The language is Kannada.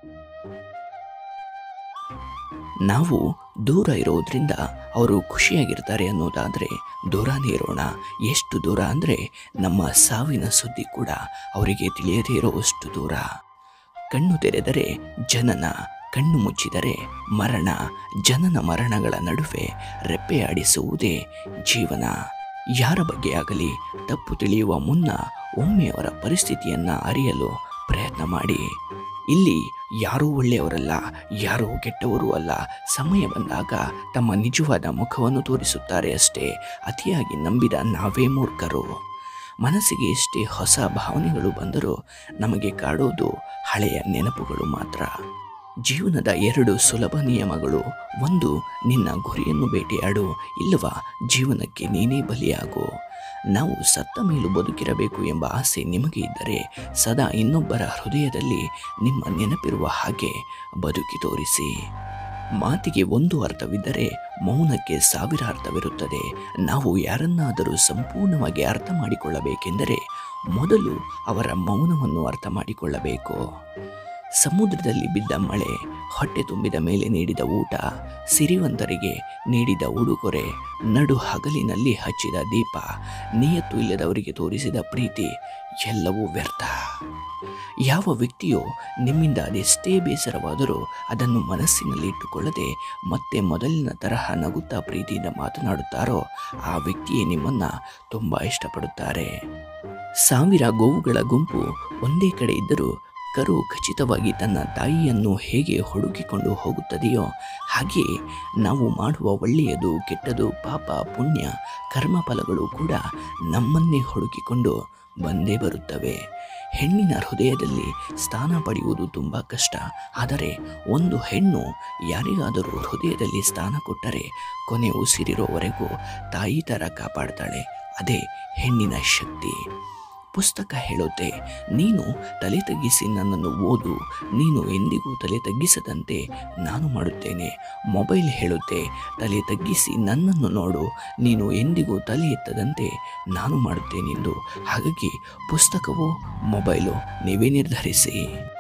ನಾವು ದೂರ ಇರೋದ್ರಿಂದ ಅವರು ಖುಷಿಯಾಗಿರ್ತಾರೆ ಅನ್ನೋದಾದರೆ ದೂರನೇ ಇರೋಣ ಎಷ್ಟು ದೂರ ಅಂದರೆ ನಮ್ಮ ಸಾವಿನ ಸುದ್ದಿ ಕೂಡ ಅವರಿಗೆ ತಿಳಿಯದೇ ಇರೋಷ್ಟು ದೂರ ಕಣ್ಣು ತೆರೆದರೆ ಜನನ ಕಣ್ಣು ಮುಚ್ಚಿದರೆ ಮರಣ ಜನನ ಮರಣಗಳ ನಡುವೆ ರೆಪ್ಪೆಯಾಡಿಸುವುದೇ ಜೀವನ ಯಾರ ಬಗ್ಗೆ ಆಗಲಿ ತಪ್ಪು ತಿಳಿಯುವ ಮುನ್ನ ಒಮ್ಮೆ ಅವರ ಪರಿಸ್ಥಿತಿಯನ್ನ ಅರಿಯಲು ಪ್ರಯತ್ನ ಮಾಡಿ ಇಲ್ಲಿ ಯಾರೂ ಒಳ್ಳೆಯವರಲ್ಲ ಯಾರೂ ಕೆಟ್ಟವರೂ ಅಲ್ಲ ಸಮಯ ಬಂದಾಗ ತಮ್ಮ ನಿಜವಾದ ಮುಖವನ್ನು ತೋರಿಸುತ್ತಾರೆ ಅಷ್ಟೇ ಅತಿಯಾಗಿ ನಂಬಿದ ನಾವೇ ಮೂರ್ಖರು ಮನಸ್ಸಿಗೆ ಎಷ್ಟೇ ಹೊಸ ಭಾವನೆಗಳು ಬಂದರೂ ನಮಗೆ ಕಾಡೋದು ಹಳೆಯ ನೆನಪುಗಳು ಮಾತ್ರ ಜೀವನದ ಎರಡು ಸುಲಭ ನಿಯಮಗಳು ಒಂದು ನಿನ್ನ ಗುರಿಯನ್ನು ಬೇಟೆಯಾಡು ಇಲ್ಲವ ಜೀವನಕ್ಕೆ ನೀನೇ ಬಲಿಯಾಗು ನಾವು ಸತ್ತ ಮೇಲೂ ಬದುಕಿರಬೇಕು ಎಂಬ ಆಸೆ ನಿಮಗೆ ಇದ್ದರೆ ಸದಾ ಇನ್ನೊಬ್ಬರ ಹೃದಯದಲ್ಲಿ ನಿಮ್ಮ ನೆನಪಿರುವ ಹಾಗೆ ಬದುಕಿ ತೋರಿಸಿ ಮಾತಿಗೆ ಒಂದು ಅರ್ಥವಿದ್ದರೆ ಮೌನಕ್ಕೆ ಸಾವಿರ ಅರ್ಥವಿರುತ್ತದೆ ನಾವು ಯಾರನ್ನಾದರೂ ಸಂಪೂರ್ಣವಾಗಿ ಅರ್ಥ ಮಾಡಿಕೊಳ್ಳಬೇಕೆಂದರೆ ಮೊದಲು ಅವರ ಮೌನವನ್ನು ಅರ್ಥ ಮಾಡಿಕೊಳ್ಳಬೇಕು ಸಮುದ್ರದಲ್ಲಿ ಬಿದ್ದ ಮಳೆ ಹೊಟ್ಟೆ ತುಂಬಿದ ಮೇಲೆ ನೀಡಿದ ಊಟ ಸಿರಿವಂತರಿಗೆ ನೀಡಿದ ಉಡುಗೊರೆ ನಡು ಹಗಲಿನಲ್ಲಿ ಹಚ್ಚಿದ ದೀಪ ನಿಯತ್ತು ಇಲ್ಲದವರಿಗೆ ತೋರಿಸಿದ ಪ್ರೀತಿ ಎಲ್ಲವೂ ವ್ಯರ್ಥ ಯಾವ ವ್ಯಕ್ತಿಯೋ ನಿಮ್ಮಿಂದ ಅದೆಷ್ಟೇ ಬೇಸರವಾದರೂ ಅದನ್ನು ಮನಸ್ಸಿನಲ್ಲಿ ಇಟ್ಟುಕೊಳ್ಳದೆ ಮತ್ತೆ ಮೊದಲಿನ ತರಹ ನಗುತ್ತಾ ಪ್ರೀತಿಯಿಂದ ಮಾತನಾಡುತ್ತಾರೋ ಆ ವ್ಯಕ್ತಿಯೇ ನಿಮ್ಮನ್ನ ತುಂಬ ಇಷ್ಟಪಡುತ್ತಾರೆ ಸಾವಿರ ಗೋವುಗಳ ಗುಂಪು ಒಂದೇ ಕಡೆ ಇದ್ದರೂ ಕರು ಖಚಿತವಾಗಿ ತನ್ನ ತಾಯಿಯನ್ನು ಹೇಗೆ ಹುಡುಕಿಕೊಂಡು ಹೋಗುತ್ತದೆಯೋ ಹಾಗೆಯೇ ನಾವು ಮಾಡುವ ಒಳ್ಳೆಯದು ಕೆಟ್ಟದು ಪಾಪ ಪುಣ್ಯ ಕರ್ಮಫಲಗಳು ಕೂಡ ನಮ್ಮನ್ನೇ ಹುಡುಕಿಕೊಂಡು ಬಂದೇ ಬರುತ್ತವೆ ಹೆಣ್ಣಿನ ಹೃದಯದಲ್ಲಿ ಸ್ಥಾನ ಪಡೆಯುವುದು ತುಂಬ ಕಷ್ಟ ಆದರೆ ಒಂದು ಹೆಣ್ಣು ಯಾರಿಗಾದರೂ ಹೃದಯದಲ್ಲಿ ಸ್ಥಾನ ಕೊಟ್ಟರೆ ಕೊನೆ ಉಸಿರಿರೋವರೆಗೂ ತಾಯಿ ಥರ ಕಾಪಾಡ್ತಾಳೆ ಅದೇ ಹೆಣ್ಣಿನ ಶಕ್ತಿ ಪುಸ್ತಕ ಹೇಳುತ್ತೆ ನೀನು ತಲೆ ತಗ್ಗಿಸಿ ನನ್ನನ್ನು ಓದು ನೀನು ಎಂದಿಗೂ ತಲೆ ತಗ್ಗಿಸದಂತೆ ನಾನು ಮಾಡುತ್ತೇನೆ ಮೊಬೈಲ್ ಹೇಳುತ್ತೆ ತಲೆ ತಗ್ಗಿಸಿ ನನ್ನನ್ನು ನೋಡು ನೀನು ಎಂದಿಗೂ ತಲೆ ಎತ್ತದಂತೆ ನಾನು ಮಾಡುತ್ತೇನೆಂದು ಹಾಗಾಗಿ ಪುಸ್ತಕವೋ ಮೊಬೈಲು ನೀವೇ ನಿರ್ಧರಿಸಿ